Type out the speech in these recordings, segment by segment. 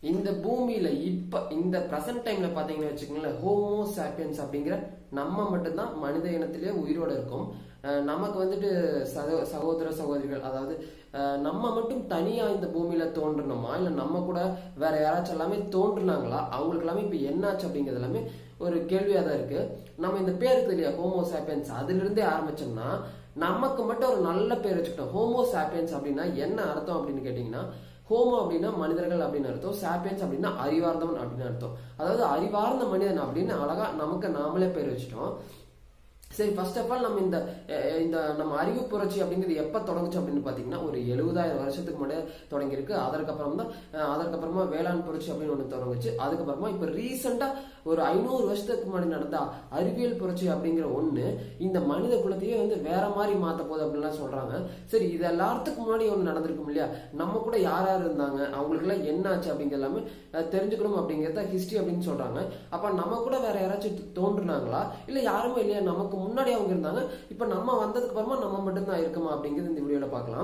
இந்த பூமியில இப்ப இந்த பிரசன்ட் டைம்ல பாத்தீங்கன்னு வச்சுக்கோங்களேன் ஹோமோ சாப்பியன்ஸ் அப்படிங்கிற நம்ம மட்டும்தான் மனித இனத்திலேயே உயிரோட இருக்கும் அஹ் நமக்கு வந்துட்டு சகோ- சகோதர சகோதரிகள் அதாவது அஹ் நம்ம மட்டும் தனியா இந்த பூமியில தோன்றணுமா இல்ல நம்ம கூட வேற யாராச்சும் எல்லாமே தோன்றுனாங்களா அவங்களுக்கு எல்லாமே இப்ப என்னாச்சு அப்படிங்கிறது எல்லாமே ஒரு கேள்வியா தான் இருக்கு நம்ம இந்த பேருக்கு இல்லையா ஹோமோ சாப்பியன்ஸ் அதுல இருந்தே ஆரம்பிச்சோம்னா நமக்கு மட்டும் ஒரு நல்ல பேர் வச்சுக்கிட்டோம் ஹோமோ சாப்பியன்ஸ் அப்படின்னா என்ன அர்த்தம் அப்படின்னு கேட்டீங்கன்னா ஹோமோ அப்படின்னா மனிதர்கள் அப்படின்னு அர்த்தம் சாப்பியன்ஸ் அப்படின்னா அறிவார்ந்தவன் அப்படின்னு அர்த்தம் அதாவது அறிவார்ந்த மனிதன் அப்படின்னு அழகா நமக்கு நாமளே பேர் வச்சுட்டோம் சரி ஃபர்ஸ்ட் ஆஃப் ஆல் நம்ம இந்த அஹ், இந்த நம்ம அறிவு புரட்சி அப்படிங்கிறது எப்ப தொடங்குச்சு அப்படின்னு பாத்தீங்கன்னா ஒரு எழுபதாயிரம் வருஷத்துக்கு முன்னாடி தொடங்கியிருக்கு அதற்கப்புறம் தான் அஹ், அதற்கப்புறமா வேளாண் புரட்சி அப்படின்னு ஒன்று தொடங்குச்சு அதுக்கப்புறமா இப்ப ரீசெண்டா ஒரு ஐநூறு வருஷத்துக்கு முன்னாடி நடந்த அறிவியல் புரட்சி அப்படிங்கிற ஒண்ணு இந்த மனித குலத்தையே வந்து வேற மாதிரி மாத்த போகுது அப்படின்லாம் சொல்றாங்க சரி இது எல்லாத்துக்கும் முன்னாடி ஒன்று நடந்திருக்கும் இல்லையா நம்ம கூட யார் யார் இருந்தாங்க அவங்களுக்கு எல்லாம் என்ன ஆச்சு அப்படிங்கிறது எல்லாமே அஹ், தெரிஞ்சுக்கணும் அப்படிங்கறத ஹிஸ்டரி அப்படின்னு சொல்றாங்க அப்ப நம்ம கூட வேற யாராச்சும் தோ- தோன்றுனாங்களா இல்ல யாருமே இல்லையா நமக்கு முன்னாடி அவங்க இருந்தாங்க இப்ப நம்ம வந்ததுக்கு அப்புறமா நம்ம மட்டும்தான் இருக்கோமா அப்படிங்கிறது இந்த வீடியோல பார்க்கலாம்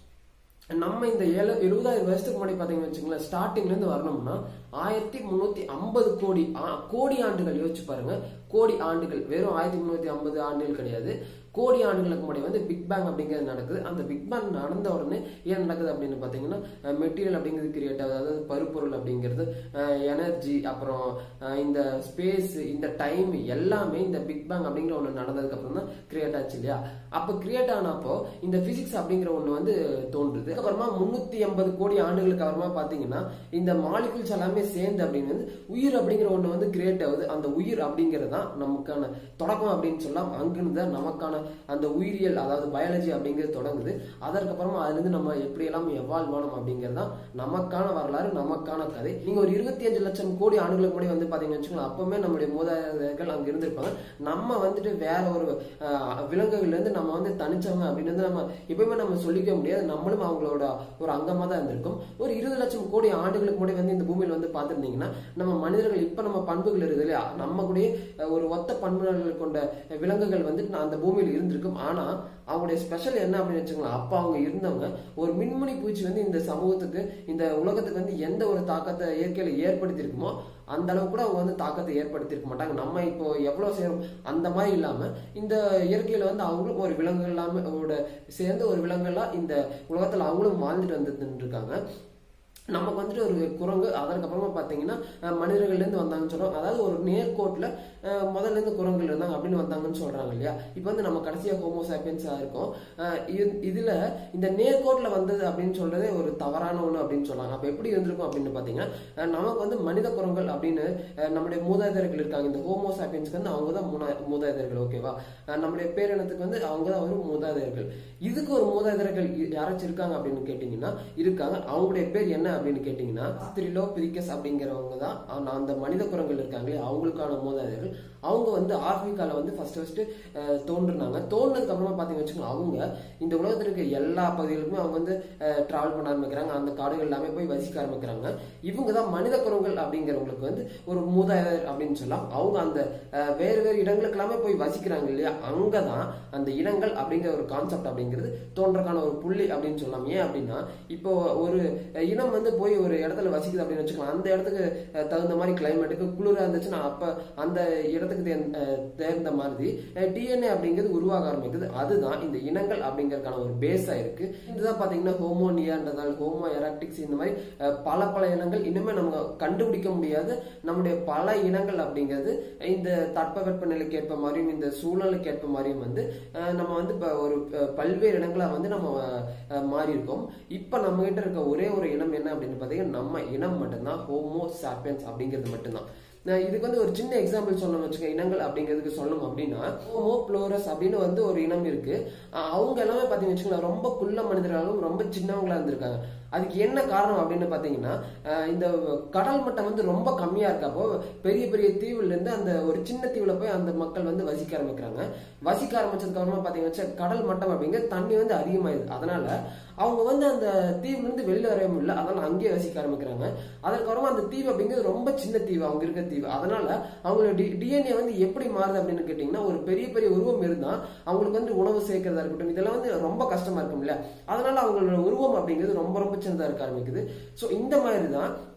நம்ம இந்த ஏழு எழுபதாயிரம் வருஷத்துக்கு முன்னாடி பாத்தீங்கன்னு வச்சுங்களேன் ஸ்டார்டிங்ல இருந்து வரணும்னா ஆயிரத்தி முன்னூத்தி ஐம்பது கோடி ஆ- கோடி ஆண்டுகள் யோசிச்சு பாருங்க கோடி ஆண்டுகள் வெறும் ஆயிரத்தி முன்னூத்தி ஐம்பது ஆண்டுகள் கிடையாது கோடி ஆண்டுகளுக்கு முன்னாடி வந்து பிக் பேங் அப்படிங்கிறது நடக்குது அந்த பிக் பேங் நடந்த உடனே ஏன் நடக்குது அப்படின்னு பாத்தீங்கன்னா மெட்டீரியல் அப்படிங்கிறது கிரியேட் ஆகுது அதாவது பருப்பொருள் அப்படிங்கிறது எனர்ஜி அப்புறம் அஹ், இந்த ஸ்பேஸ் இந்த டைம் எல்லாமே இந்த பிக் பேங் அப்படிங்கிற ஒன்று நடந்ததுக்கு அப்புறம் தான் கிரியேட் ஆச்சு இல்லையா அப்போ கிரியேட் ஆனப்போ இந்த பிசிக்ஸ் அப்படிங்கிற ஒன்று வந்து தோன்றுது அப்புறமா முன்னூத்தி எண்பது கோடி ஆண்டுகளுக்கு அப்புறமா பாத்தீங்கன்னா இந்த மாலிகுல்ஸ் எல்லாமே சேர்ந்து அப்படின்னு வந்து உயிர் அப்படிங்கிற ஒன்று வந்து கிரியேட் ஆகுது அந்த உயிர் அப்படிங்கிறது தான் நமக்கான தொடக்கம் அப்படின்னு சொல்லலாம் அங்கிருந்து தான் நமக்கான அந்த உயிரியல் அதாவது பயாலஜி அப்படிங்கிறது தொடங்குது அதற்கப்புறமா அதுல இருந்து நம்ம எப்படி எல்லாம் எவால்வ் ஆனோம் அப்படிங்கிறது தான் நமக்கான வரலாறு நமக்கான கதை நீங்க ஒரு இருபத்தி அஞ்சு லட்சம் கோடி ஆண்டுகளுக்கு முன்னாடி வந்து பாத்தீங்கன்னு வச்சுக்கோங்களேன் அப்பவுமே நம்முடைய மூதாதையர்கள் அங்க இருந்திருப்பாங்க நம்ம வந்துட்டு வேற ஒரு ஆஹ், விலங்குகள்ல இருந்து நம்ம வந்து தனிச்சவங்க அப்படின்னு வந்து நம்ம எப்பவுமே நம்ம சொல்லிக்க முடியாது நம்மளும் அவங்களோட ஒரு அங்கமா தான் இருந்திருக்கும் ஒரு இருபது லட்சம் கோடி ஆண்டுகளுக்கு முன்னாடி வந்து இந்த பூமியில வந்து பார்த்திருந்தீங்கன்னா நம்ம மனிதர்கள் இப்ப நம்ம பண்புகள் இருக்குது இல்லையா நம்ம கூட ஒரு ஒத்த பண்புகள் கொண்ட விலங்குகள் வந்துட்டு அந்த பூமியில் இருந்திருக்கும் ஆனா அவங்களுடைய ஸ்பெஷல் என்ன அப்படின்னு வச்சுக்கலாம் அப்ப அவங்க இருந்தவங்க ஒரு மின்மணி பூச்சி வந்து இந்த சமூகத்துக்கு இந்த உலகத்துக்கு வந்து எந்த ஒரு தாக்கத்தை இயற்கையில ஏற்படுத்தி இருக்குமோ அந்த அளவு கூட அவங்க வந்து தாக்கத்தை ஏற்படுத்தி இருக்க மாட்டாங்க நம்ம இப்போ எவ்வளவு செய்யறோம் அந்த மாதிரி இல்லாம இந்த இயற்கையில வந்து அவங்களும் ஒரு விலங்குகள் எல்லாமே அவங்களோட சேர்ந்து ஒரு விலங்குகளா இந்த உலகத்துல அவங்களும் வாழ்ந்துட்டு வந்துட்டு இருக்காங்க நமக்கு வந்துட்டு ஒரு குரங்கு அதற்கப்புறமா பார்த்தீங்கன்னா அஹ், மனிதர்கள்லேருந்து வந்தாங்கன்னு சொல்றோம் அதாவது ஒரு நேர்கோட்டில் அஹ், முதல்ல இருந்து குரங்குகள் இருந்தாங்க அப்படின்னு வந்தாங்கன்னு சொல்றாங்க இல்லையா இப்போ வந்து நம்ம கடைசியாக ஹோமோசாப்பியன்ஸாக இருக்கோம் அஹ், இது- இதுல இந்த நேர்கோட்டில் வந்தது அப்படின்னு சொல்றதே ஒரு தவறான ஒன்று அப்படின்னு சொல்றாங்க அப்போ எப்படி இருந்திருக்கும் அப்படின்னு பார்த்தீங்கன்னா அஹ், நமக்கு வந்து மனித குரங்கள் அப்படின்னு அஹ், நம்முடைய மூதாதையர்கள் இருக்காங்க இந்த ஹோமோசாப்பியன்ஸ்க்கு வந்து அவங்க தான் மூணா மூதாதையர்கள் ஓகேவா அஹ், நம்முடைய பேரினத்துக்கு வந்து அவங்க தான் ஒரு மூதாதையர்கள் இதுக்கு ஒரு மூதாதையர்கள் இ- யாராச்சும் இருக்காங்க அப்படின்னு கேட்டீங்கன்னா இருக்காங்க அவங்களுடைய பேர் என்ன அப்படின்னு கேட்டீங்கன்னா திரிலோ பிரிக்கஸ் அப்படிங்கிறவங்க தான் அந்த- அந்த மனித குரங்கள் இருக்காங்களே அவங்களுக்கான மூதாதையர்கள் அவங்க வந்து ஆப்பிரிக்கால வந்து ஃபர்ஸ்ட் ஃபர்ஸ்ட் தோன்றுனாங்க தோன்றதுக்கு அப்புறமா பாத்தீங்கன்னு வச்சுக்கோங்க அவங்க இந்த உலகத்துல இருக்க எல்லா பகுதிகளுக்குமே அவங்க வந்து டிராவல் பண்ண ஆரம்பிக்கிறாங்க அந்த காடுகள் எல்லாமே போய் வசிக்க ஆரம்பிக்கிறாங்க இவங்க தான் மனித குரங்கள் அப்படிங்கிறவங்களுக்கு வந்து ஒரு மூதாதையர் அப்படின்னு சொல்லலாம் அவங்க அந்த அஹ், வேறு வேறு இடங்களுக்கு எல்லாமே போய் வசிக்கிறாங்க இல்லையா அங்கதான் அந்த இனங்கள் அப்படிங்கிற ஒரு கான்செப்ட் அப்படிங்கிறது தோன்றக்கான ஒரு புள்ளி அப்படின்னு சொல்லலாம் ஏன் அப்படின்னா இப்போ ஒரு அஹ், இனம் வந்து போய் ஒரு இடத்துல வசிக்குது அப்படின்னு வச்சுக்கலாம் அந்த இடத்துக்கு அஹ், தகுந்த மாதிரி கிளைமேட்டுக்கு குளிரா இருந்துச்சுன்னா அப்ப அந்த இடத்துக்கு தே- அஹ், தேர்ந்த மாதிரி டிஎன்ஏ அப்படிங்கிறது உருவாக ஆரம்பிக்குது அதுதான் இந்த இனங்கள் அப்படிங்கறதுக்கான ஒரு பேஸா இருக்கு இதுதான் பாத்தீங்கன்னா ஹோமோ நியாண்டதால் ஹோமோ எராக்டிக்ஸ் இந்த மாதிரி அஹ், பல பல இனங்கள் இன்னுமே நம்ம கண்டுபிடிக்க முடியாத நம்முடைய பல இனங்கள் அப்படிங்கிறது இந்த தட்பவெப்ப நிலைக்கு ஏற்ப மாதிரியும் இந்த சூழலுக்கு ஏற்ப மாதிரியும் வந்து அஹ், நம்ம வந்து இப்ப ஒரு அஹ், பல்வேறு இடங்களா வந்து நம்ம அஹ், மாறி இருக்கோம் இப்ப நம்ம கிட்ட இருக்க ஒரே ஒரு இனம் என்ன அப்படின்னு பாத்தீங்கன்னா நம்ம இனம் மட்டும்தான் ஹோமோ சாப்பியன்ஸ் அப்படிங்கிறது மட்டும்தான் நான் இதுக்கு வந்து ஒரு சின்ன எக்ஸாம்பிள் சொல்லணும் வச்சுக்க இனங்கள் அப்படிங்கிறதுக்கு சொல்லணும் அப்படின்னா ஹோமோ ப்ளோரஸ் அப்படின்னு வந்து ஒரு இனம் இருக்கு அஹ் அவங்க எல்லாமே பாத்தீங்கன்னு வச்சுக்கோங்களேன் ரொம்ப குள்ள மனிதர்களாலும் ரொம்ப சின்னவங்களா இருந்திருக்காங்க அதுக்கு என்ன காரணம் அப்படின்னு பாத்தீங்கன்னா அஹ் இந்த கடல் மட்டம் வந்து ரொம்ப கம்மியா இருக்கப்போ பெரிய பெரிய தீவுல இருந்து அந்த ஒரு சின்ன தீவுல போய் அந்த மக்கள் வந்து வசிக்க ஆரம்பிக்கிறாங்க வசிக்க ஆரம்பிச்சதுக்கு அப்புறமா பாத்தீங்கன்னா கடல் மட்டம் அப்படிங்கிறது தண்ணி வந்து அதிகமாயிருது அதனால அவங்க வந்து அந்த தீவுல இருந்து வெளில வரவே முடியல அதனால அங்கேயே வசிக்க ஆரம்பிக்கிறாங்க அதற்கப்புறமா அந்த தீவு அப்படிங்கிறது ரொம்ப சின்ன தீவு அவங்க இருக்க தீவு அதனால அவங்களோட டிஎன்ஏ வந்து எப்படி மாறுது அப்படின்னு கேட்டீங்கன்னா ஒரு பெரிய பெரிய உருவம் இருந்தா அவங்களுக்கு வந்து உணவு சேர்க்கறதா இருக்கட்டும் இதெல்லாம் வந்து ரொம்ப கஷ்டமா இருக்கும் இல்லையா அதனால அவங்களோட உருவம் அப்படிங்கிறது ரொம்ப ரொம்ப சின்னதா இருக்க ஆரம்பிக்குது சோ இந்த மாதிரி தான்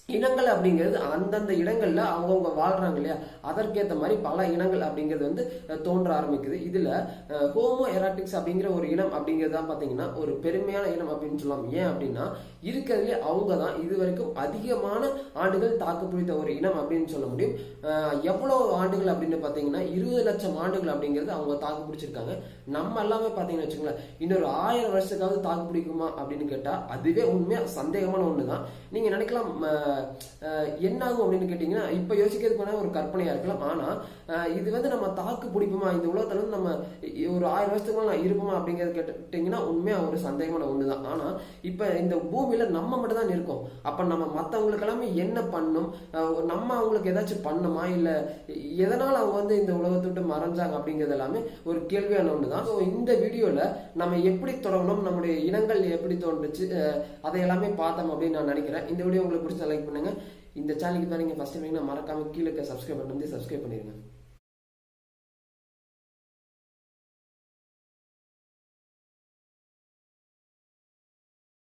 இனங்கள் அப்படிங்கிறது அந்தந்த இடங்கள்ல அவங்கவுங்க வாழ்றாங்க இல்லையா அதற்கேற்ற மாதிரி பல இனங்கள் அப்படிங்கிறது வந்து அஹ், தோன்ற ஆரம்பிக்குது இதுல ஹோமோ எராட்டிக்ஸ் அப்படிங்கிற ஒரு இனம் அப்படிங்கிறது தான் பாத்தீங்கன்னா ஒரு பெருமையான இனம் அப்படின்னு சொல்லலாம் ஏன் அப்படின்னா இருக்கிறதுலே அவங்க தான் இது வரைக்கும் அதிகமான ஆண்டுகள் தாக்கு பிடித்த ஒரு இனம் அப்படின்னு சொல்ல முடியும் அஹ், எவ்வளவு ஆண்டுகள் அப்படின்னு பாத்தீங்கன்னா இருபது லட்சம் ஆண்டுகள் அப்படிங்கிறது அவங்க தாக்கு பிடிச்சிருக்காங்க நம்ம எல்லாமே பாத்தீங்கன்னு வச்சுக்கோங்களேன் இன்னொரு ஆயிரம் வருஷத்துக்காவது தாக்கு பிடிக்குமா அப்படின்னு கேட்டா அதுவே உண்மையா சந்தேகமான ஒண்ணுதான் நீங்க நினைக்கலாம் அஹ், அஹ், என்ன ஆகும் அப்படின்னு கேட்டீங்கன்னா இப்ப யோசிக்கிறதுக்கு வேணா ஒரு கற்பனையா இருக்கலாம் ஆனா அஹ், இது வந்து நம்ம தாக்கு பிடிக்குமா இந்த உலகத்துல வந்து நம்ம ஒரு ஆயிரம் வருஷத்துக்கு மேல நான் இருப்போமா அப்படிங்கறது கேட்டீங்கன்னா உண்மையா ஒரு சந்தேகமான ஒண்ணுதான் ஆனா இப்ப இந்த பூமியில நம்ம மட்டும் தான் இருக்கோம் அப்ப நம்ம மத்தவங்களுக்கு எல்லாமே என்ன பண்ணும் அஹ், நம்ம அவங்களுக்கு ஏதாச்சும் பண்ணணுமா இல்ல எதனால அவங்க வந்து இந்த உலகத்தை விட்டு மறைஞ்சாங்க அப்படிங்கிறது எல்லாமே ஒரு கேள்வியான ஒண்ணுதான் ஸோ இந்த வீடியோல நம்ம எப்படி தொடங்கணும் நம்முடைய இனங்கள் எப்படி தோன்றுச்சு அஹ், அதை எல்லாமே பார்த்தோம் அப்படின்னு நான் நினைக்கிறேன் இந்த வீடியோ உங்களுக்கு பிடிச்ச லைக் பண்ணுங்க இந்த சேனலுக்கு தான் நீங்க ஃபர்ஸ்ட் டைம் மறக்காம கீழே சப்ஸ்கிரைப் பண்ணி சப்ஸ்கிரைப் பண்ணிருங்க